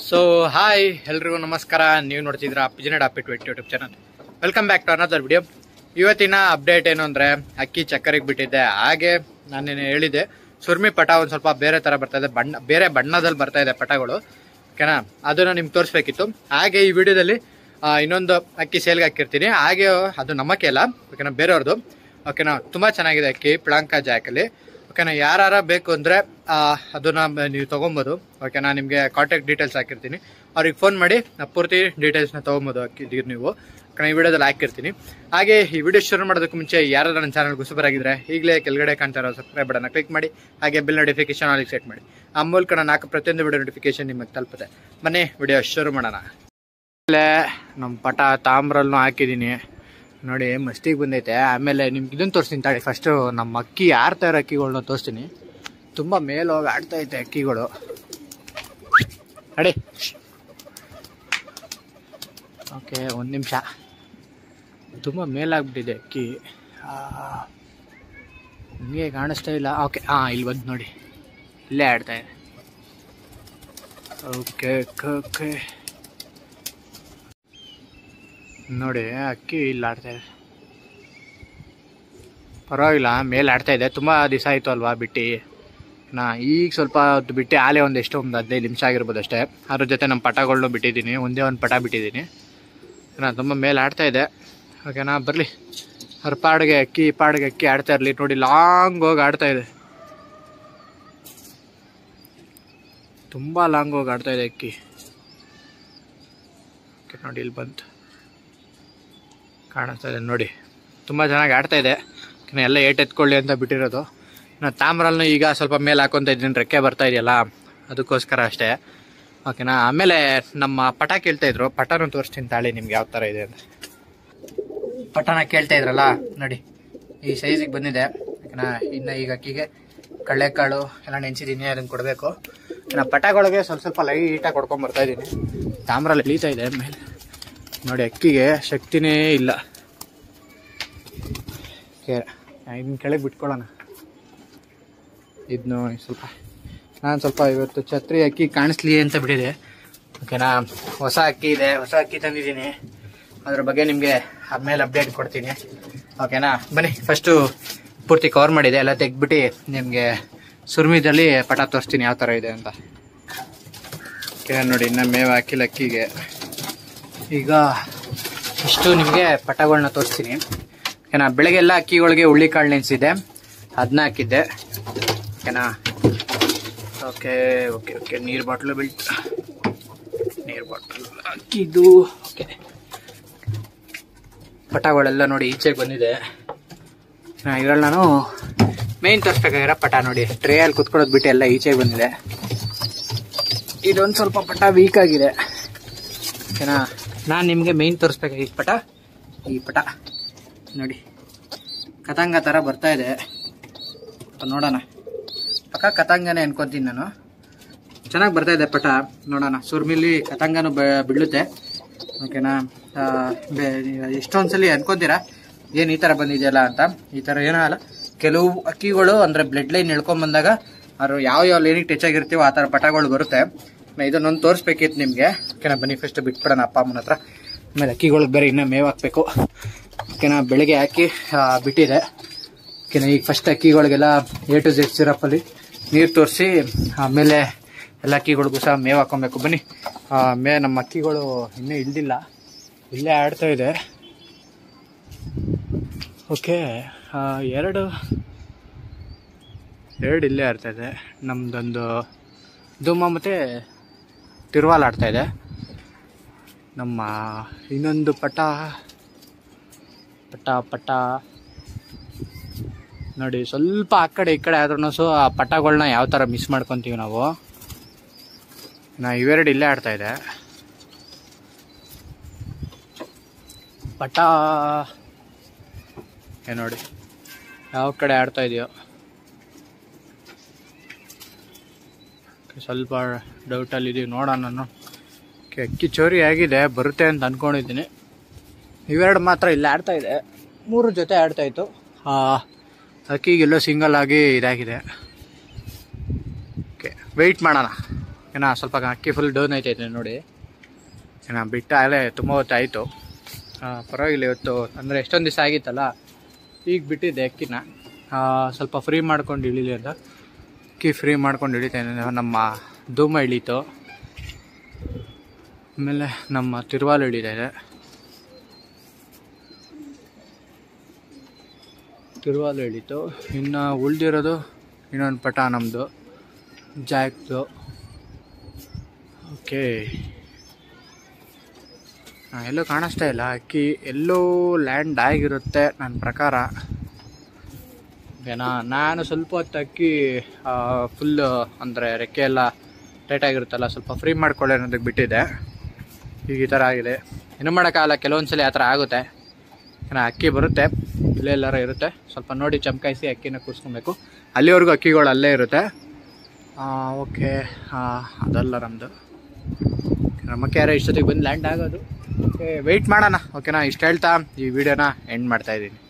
so hi ಎಲ್ರಿಗೂ ನಮಸ್ಕಾರ ನೀವು ನೋಡ್ತಿದ್ರ ಪಿಜನೆಡ್ ಅಪ್ಪಿಟ್ ವೆಟ್ YouTube channel welcome back to another video ಇವತ್ತಿನ ಅಪ್ಡೇಟ್ ಏನು ಅಂದರೆ ಅಕ್ಕಿ ಚಕ್ಕರಿಗೆ ಬಿಟ್ಟಿದ್ದೆ ಹಾಗೆ ನಾನೇನು ಹೇಳಿದೆ ಸುರ್ಮಿ ಪಟ ಒಂದು ಸ್ವಲ್ಪ ಬೇರೆ ಥರ ಬರ್ತಾ ಇದೆ ಬಣ್ಣ ಬೇರೆ ಬಣ್ಣದಲ್ಲಿ ಬರ್ತಾ ಇದೆ ಪಟಗಳು ಓಕೆನಾ ಅದನ್ನು ನಿಮ್ಗೆ ತೋರಿಸ್ಬೇಕಿತ್ತು ಹಾಗೆ ಈ ವಿಡಿಯೋದಲ್ಲಿ ಆ, ಇನ್ನೊಂದು ಅಕ್ಕಿ ಸೇಲ್ಗೆ ಹಾಕಿರ್ತೀನಿ ಹಾಗೆ ಅದು ನಮ್ಮಕ್ಕೆ ಅಲ್ಲ ಓಕೆನಾ ಬೇರೆಯವ್ರದ್ದು ಓಕೆನಾ ತುಂಬ ಚೆನ್ನಾಗಿದೆ ಅಕ್ಕಿ ಪ್ಲಾಂಕ ಜಾಕಲ್ಲಿ ಓಕೆನಾ ಯಾರ ಬೇಕು ಅಂದರೆ ಅದನ್ನ ನೀವು ತೊಗೊಬೋದು ಓಕೆನಾ ನಿಮಗೆ ಕಾಂಟ್ಯಾಕ್ಟ್ ಡೀಟೇಲ್ಸ್ ಹಾಕಿರ್ತೀನಿ ಅವ್ರಿಗೆ ಫೋನ್ ಮಾಡಿ ಆ ಪೂರ್ತಿ ಡೀಟೇಲ್ಸ್ನ ತೊಗೊಬೋದು ಹಾಕಿದ್ದೀರಿ ನೀವು ಓಕೆನಾ ಈ ವಿಡಿಯೋದಲ್ಲಿ ಹಾಕಿರ್ತೀನಿ ಹಾಗೆ ಈ ವಿಡಿಯೋ ಶುರು ಮಾಡೋದಕ್ಕೆ ಮುಂಚೆ ಯಾರು ನನ್ನ ಚಾನಲ್ ಹೊಸಬರಾಗಿದ್ರೆ ಈಗಲೇ ಕೆಳಗಡೆ ಕಾಣ್ತಾ ಇರೋ ಸಬ್ಸ್ಕ್ರೈಬ್ ಬಟನ್ನ ಕ್ಲಿಕ್ ಮಾಡಿ ಹಾಗೆ ಬಿಲ್ ನೋಟಿಫಿಕೇಶನ್ ಆಲಿಗೆ ಸೆಟ್ ಮಾಡಿ ಆ ಮೂಲಕ ನಾನು ಹಾಕೋ ಪ್ರತಿಯೊಂದು ವಿಡಿಯೋ ನೋಟಿಫಿಕೇಶನ್ ನಿಮಗೆ ತಲುಪುತ್ತೆ ಬನ್ನಿ ವಿಡಿಯೋ ಶುರು ಮಾಡೋಣ ಆಮೇಲೆ ನಮ್ಮ ಪಟ ತಾಮ್ರಲ್ಲೂ ಹಾಕಿದ್ದೀನಿ ನೋಡಿ ಮಸ್ತಿಗೆ ಬಂದೈತೆ ಆಮೇಲೆ ನಿಮ್ಗೆ ಇದನ್ನು ತೋರಿಸ್ತೀನಿ ತಾಳಿ ಫಸ್ಟು ನಮ್ಮ ಅಕ್ಕಿ ಆಡ್ತಾ ಇರೋ ಅಕ್ಕಿಗಳ್ನ ತೋರಿಸ್ತೀನಿ ತುಂಬ ಮೇಲೆ ಹೋಗಿ ಆಡ್ತಾ ಐತೆ ಅಕ್ಕಿಗಳು ನಡಿ ಓಕೆ ಒಂದು ನಿಮಿಷ ತುಂಬ ಮೇಲಾಗ್ಬಿಟ್ಟಿದೆ ಅಕ್ಕಿ ಆ, ನಿಮಗೆ ಕಾಣಿಸ್ತಾ ಇಲ್ಲ ಓಕೆ ಹಾಂ ಇಲ್ಲಿ ಬಂದು ನೋಡಿ ಇಲ್ಲೇ ಆಡ್ತಾ ಇದೆ ಓಕೆ ಓಕೆ ನೋಡಿ ಅಕ್ಕಿ ಇಲ್ಲಿ ಆಡ್ತಾ ಇದೆ ಪರವಾಗಿಲ್ಲ ಮೇಲೆ ಆಡ್ತಾ ಇದೆ ತುಂಬ ದಿವಸ ಆಯಿತು ಅಲ್ವಾ ಬಿಟ್ಟು ನಾ ಈಗ ಸ್ವಲ್ಪ ಹೊತ್ತು ಬಿಟ್ಟು ಆಲೆ ಒಂದು ಎಷ್ಟು ಒಂದು ಹದಿನೈದು ನಿಮಿಷ ಆಗಿರ್ಬೋದು ಅಷ್ಟೇ ಅದ್ರ ಜೊತೆ ನಮ್ಮ ಪಟಗಳ್ನು ಬಿಟ್ಟಿದ್ದೀನಿ ಒಂದೇ ಒಂದು ಪಟ ಬಿಟ್ಟಿದ್ದೀನಿ ನಾ ತುಂಬ ಮೇಲೆ ಆಡ್ತಾ ಇದೆ ಓಕೆನಾ ಬರಲಿ ಅವ್ರ ಪಾಡಿಗೆ ಅಕ್ಕಿ ಪಾಡಿಗೆ ಅಕ್ಕಿ ಆಡ್ತಾ ಇರಲಿ ನೋಡಿ ಲಾಂಗ್ ಹೋಗಿ ಆಡ್ತಾ ಇದೆ ತುಂಬ ಲಾಂಗ್ ಹೋಗಿ ಆಡ್ತಾ ಇದೆ ಅಕ್ಕಿ ಓಕೆ ನೋಡಿ ಇಲ್ಲಿ ಬಂತು ಕಾಣಿಸ್ತಾ ಇದೆ ನೋಡಿ ತುಂಬ ಚೆನ್ನಾಗಿ ಆಡ್ತಾ ಇದೆ ಇನ್ನು ಎಲ್ಲ ಏಟ್ ಎತ್ಕೊಳ್ಳಿ ಅಂತ ಬಿಟ್ಟಿರೋದು ನಾನು ತಾಮ್ರಲ್ನು ಈಗ ಸ್ವಲ್ಪ ಮೇಲೆ ಹಾಕೊತ ಇದ್ದೀನಿ ರೆಕ್ಕೆ ಬರ್ತಾ ಇದೆಯಲ್ಲ ಅದಕ್ಕೋಸ್ಕರ ಅಷ್ಟೇ ಓಕೆನಾ ಆಮೇಲೆ ನಮ್ಮ ಪಟ ಕೇಳ್ತಾ ಇದ್ರು ಪಟನೂ ತೋರಿಸ್ತೀನಿ ತಾಳಿ ನಿಮ್ಗೆ ಯಾವ ಥರ ಇದೆ ಅಂತ ಪಟನ ಕೇಳ್ತಾ ಇದ್ರಲ್ಲ ನೋಡಿ ಈ ಸೈಜಿಗೆ ಬಂದಿದೆ ಓಕೆನಾ ಇನ್ನು ಈಗ ಅಕ್ಕಿಗೆ ಕಡಲೆಕಾಳು ಎಲ್ಲ ನೆನೆಸಿದ್ದೀನಿ ಅದನ್ನು ಕೊಡಬೇಕು ನಾ ಪಟಗಳಿಗೆ ಸ್ವಲ್ಪ ಸ್ವಲ್ಪ ಲೈಟಾಗಿ ಕೊಡ್ಕೊಂಡ್ ಬರ್ತಾ ಇದ್ದೀನಿ ತಾಮ್ರಲ್ಲಿ ಇಳೀತಾ ಇದೆ ಮೇಲೆ ನೋಡಿ ಅಕ್ಕಿಗೆ ಶಕ್ತಿನೇ ಇಲ್ಲ ಇದನ್ನ ಕೆಳಗೆ ಬಿಟ್ಕೊಳ್ಳೋಣ ಇದನ್ನು ಸ್ವಲ್ಪ ನಾನು ಸ್ವಲ್ಪ ಇವತ್ತು ಛತ್ರಿ ಅಕ್ಕಿ ಕಾಣಿಸ್ಲಿ ಅಂತ ಬಿಟ್ಟಿದೆ ಓಕೆನಾ ಹೊಸ ಅಕ್ಕಿ ಇದೆ ಹೊಸ ಅಕ್ಕಿ ತಂದಿದ್ದೀನಿ ಅದ್ರ ಬಗ್ಗೆ ನಿಮಗೆ ಆಮೇಲೆ ಅಪ್ಡೇಟ್ ಕೊಡ್ತೀನಿ ಓಕೆನಾ ಬನ್ನಿ ಫಸ್ಟು ಪೂರ್ತಿ ಕವರ್ ಮಾಡಿದೆ ಎಲ್ಲ ತೆಗ್ದ್ಬಿಟ್ಟು ನಿಮಗೆ ಸುರ್ಮಿದಲ್ಲಿ ಪಟ ತೋರಿಸ್ತೀನಿ ಯಾವ ಥರ ಇದೆ ಅಂತ ಓಕೆ ನೋಡಿ ಇನ್ನು ಮೇವು ಹಾಕಿಲ್ಲ ಅಕ್ಕಿಗೆ ಈಗ ಇಷ್ಟು ನಿಮಗೆ ಪಟಗಳನ್ನ ತೋರಿಸ್ತೀನಿ ಓಕೆನಾ ಬೆಳಗ್ಗೆಲ್ಲ ಅಕ್ಕಿಗಳಿಗೆ ಹುಳ್ಳಿಕಾಳು ನೆನೆಸಿದೆ ಅದನ್ನ ಹಾಕಿದ್ದೆ ಓಕೆನಾ ಓಕೆ ಓಕೆ ಓಕೆ ನೀರು ಬಾಟ್ಲು ಬಿಲ್ಟ್ ನೀರು ಬಾಟ್ಲು ಹಾಕಿದ್ದು ಓಕೆ ಪಟಗಳೆಲ್ಲ ನೋಡಿ ಈಚೆಗೆ ಬಂದಿದೆ ಇದ್ರಲ್ಲಿ ನಾನು ಮೇನ್ ತೋರಿಸ್ಬೇಕಾಗಿರೋ ಪಟ ನೋಡಿ ಟ್ರೇಯಲ್ಲಿ ಕುತ್ಕೊಳ್ಳೋದು ಬಿಟ್ಟು ಎಲ್ಲ ಈಚೆಗೆ ಬಂದಿದೆ ಇದೊಂದು ಸ್ವಲ್ಪ ಪಟ ವೀಕ್ ಆಗಿದೆ ಓಕೆನಾ ನಾನು ನಿಮಗೆ ಮೇನ್ ತೋರಿಸ್ಬೇಕಾಗಿತ್ತು ಪಟ ಈ ಪಟ ನೋಡಿ ಕತಂಗ ಥರ ಬರ್ತಾ ಇದೆ ನೋಡೋಣ ಪಕ್ಕ ಕತಂಗನೇ ಅನ್ಕೊಂತೀನಿ ನಾನು ಚೆನ್ನಾಗಿ ಬರ್ತಾ ಇದೆ ಪಟ ನೋಡೋಣ ಸುರ್ಮಿಲಿ ಕತಂಗನು ಬ- ಬೀಳುತ್ತೆ ಓಕೆನಾ ಆ, ಬೆ- ಎಷ್ಟೊಂದು ಸಲ ಅನ್ಕೊಂತೀರಾ ಏನು ಈ ಥರ ಬಂದಿದೆಯಲ್ಲ ಅಂತ ಈ ಥರ ಏನೋ ಅಲ್ಲ ಕೆಲವು ಅಕ್ಕಿಗಳು ಅಂದರೆ ಬ್ಲಡ್ ಲೈನ್ ಇಳ್ಕೊಂಡ್ ಬಂದಾಗ ಅವ್ರು ಯಾವ ಯಾವ ಲೈನಿಗೆ ಟಚ್ ಆಗಿರ್ತೀವೋ ಆ ಥರ ಪಟಗಳು ಬರುತ್ತೆ ನಾ ಇದನ್ನೊಂದು ತೋರಿಸ್ಬೇಕಿತ್ತು ನಿಮಗೆ ಓಕೆನಾ ಬನ್ನಿ ಫಸ್ಟ್ ಬಿಟ್ಬಿಡೋಣ ಅಪ್ಪ ಅಮ್ಮನ ಹತ್ರ ಆಮೇಲೆ ಅಕ್ಕಿಗಳಿಗೆ ಬೇರೆ ಇನ್ನೂ ಮೇವು ಹಾಕಬೇಕು ಓಕೆನಾ ಬೆಳಗ್ಗೆ ಹಾಕಿ ಆ, ಬಿಟ್ಟಿದೆ ಓಕೆನಾ ಈಗ ಫಸ್ಟ್ ಅಕ್ಕಿಗಳಿಗೆಲ್ಲ ಎ ಟು ಜೆಡ್ ಸಿರಪ್ಪಲ್ಲಿ ನೀರು ತೋರಿಸಿ ಆಮೇಲೆ ಎಲ್ಲ ಅಕ್ಕಿಗಳಿಗೂ ಸಹ ಮೇವು ಹಾಕೊಬೇಕು ಬನ್ನಿ ಆ, ಮೇ ನಮ್ಮ ಅಕ್ಕಿಗಳು ಇನ್ನೂ ಇಲ್ದಿಲ್ಲ ಇಲ್ಲೇ ಆಡ್ತಾ ಇದೆ ಓಕೆ ಆ, ಎರಡು ಎರಡು ಇಲ್ಲೇ ಆಡ್ತಾ ಇದೆ ನಮ್ದೊಂದು ಧೂಮ ಮತ್ತು ತಿರುವಾಲ್ ಆಡ್ತಾ ಇದೆ ನಮ್ಮ ಇನ್ನೊಂದು ಪಟ ಪಟ ಪಟ ನೋಡಿ ಸ್ವಲ್ಪ ಆ ಕಡೆ ಈ ಕಡೆ ಆದ್ರೂ ಸೊ ಆ ಪಟಗಳನ್ನ ಯಾವ ಥರ ಮಿಸ್ ಮಾಡ್ಕೊತೀವಿ ನಾವು ನಾ ಇವೆರಡು ಇಲ್ಲೇ ಆಡ್ತಾ ಇದೆ ಪಟ ಏ ನೋಡಿ ಯಾವ ಕಡೆ ಆಡ್ತಾ ಇದೆಯೋ ಸ್ವಲ್ಪ ಡೌಟಲ್ಲಿ ಇದೀವಿ ನೋಡೋಣ ನಾನು Okay, ಅಕ್ಕಿ ಚೋರಿ ಆಗಿದೆ ಬರುತ್ತೆ ಅಂತ ಅಂದ್ಕೊಂಡಿದ್ದೀನಿ ಇವೆರಡು ಮಾತ್ರ ಇಲ್ಲಿ ಆಡ್ತಾ ಇದೆ ಮೂರು ಜೊತೆ ಆಡ್ತಾ ಇತ್ತು ಆ, ಅಕ್ಕಿಗೆಲ್ಲೋ ಸಿಂಗಲ್ ಆಗಿ ಇದಾಗಿದೆ ಓಕೆ ವೆಯ್ಟ್ ಮಾಡೋಣ ಓಕೆನಾ ಸ್ವಲ್ಪ ಅಕ್ಕಿ ಫುಲ್ ಡೌನ್ ಆಯ್ತೈತೆ ನೋಡಿ ಏನಾ ಬಿಟ್ಟ ಆಗಲೇ ತುಂಬ ಹೊತ್ತಾಯಿತು ಪರವಾಗಿಲ್ಲ ಇವತ್ತು ಅಂದರೆ ಎಷ್ಟೊಂದು ದಿವಸ ಆಗಿತ್ತಲ್ಲ ಈಗ ಬಿಟ್ಟಿದ್ದೆ ಅಕ್ಕಿನ ಆ, ಸ್ವಲ್ಪ ಫ್ರೀ ಮಾಡ್ಕೊಂಡು ಇಳೀಲಿ ಅಂತ ಅಕ್ಕಿ ಫ್ರೀ ಮಾಡ್ಕೊಂಡು ಇಳಿತೇನೆ ನಮ್ಮ ಧೂಮ ಇಳೀತು ಆಮೇಲೆ ನಮ್ಮ ತಿರುವಾಲು ಇಳಿತಾ ಇದೆ ತಿರುವಾಲು ಇಳೀತು ಇನ್ನು ಉಳ್ದಿರೋದು ಇನ್ನೊಂದು ಪಟ ನಮ್ಮದು ಜಾಕ್ದು ಓಕೆ ಎಲ್ಲೂ ಕಾಣಿಸ್ತಾ ಇಲ್ಲ ಅಕ್ಕಿ ಎಲ್ಲೋ ಲ್ಯಾಂಡ್ ಆಗಿರುತ್ತೆ ನನ್ನ ಪ್ರಕಾರ ಓಕೆನಾ ನಾನು ಸ್ವಲ್ಪ ಹೊತ್ತು ಅಕ್ಕಿ ಫುಲ್ ಅಂದರೆ ರೆಕ್ಕೆ ಎಲ್ಲ ಟೈಟ್ ಆಗಿರುತ್ತಲ್ಲ ಸ್ವಲ್ಪ ಫ್ರೀ ಮಾಡ್ಕೊಳ್ಳಿ ಅನ್ನೋದಕ್ಕೆ ಬಿಟ್ಟಿದ್ದೆ ಈಗ ಈ ಥರ ಆಗಿದೆ ಇನ್ನೂ ಮಾಡೋಕ್ಕಾಗಲ್ಲ ಕೆಲವೊಂದು ಸಲ ಆ ಥರ ಆಗುತ್ತೆ ಏನೋ ಅಕ್ಕಿ ಬರುತ್ತೆ ಇಲ್ಲೇ ಎಲ್ಲಾರ ಇರುತ್ತೆ ಸ್ವಲ್ಪ ನೋಡಿ ಚಮಕಾಯಿಸಿ ಅಕ್ಕಿನ ಕೂರಿಸ್ಕೊಬೇಕು ಅಲ್ಲಿವರೆಗೂ ಅಕ್ಕಿಗಳು ಅಲ್ಲೇ ಇರುತ್ತೆ ಓಕೆ ಅದಲ್ಲ ನಮ್ಮದು ನಮ್ಮಕ್ಕೆ ಯಾರೋ ಇಷ್ಟೊತ್ತಿಗೆ ಬಂದು ಲ್ಯಾಂಡ್ ಆಗೋದು ಓಕೆ ವೆಯ್ಟ್ ಮಾಡೋಣ ಓಕೆನಾ ಇಷ್ಟು ಹೇಳ್ತಾ ಈ ವಿಡಿಯೋನ ಎಂಡ್ ಮಾಡ್ತಾ ಇದ್ದೀನಿ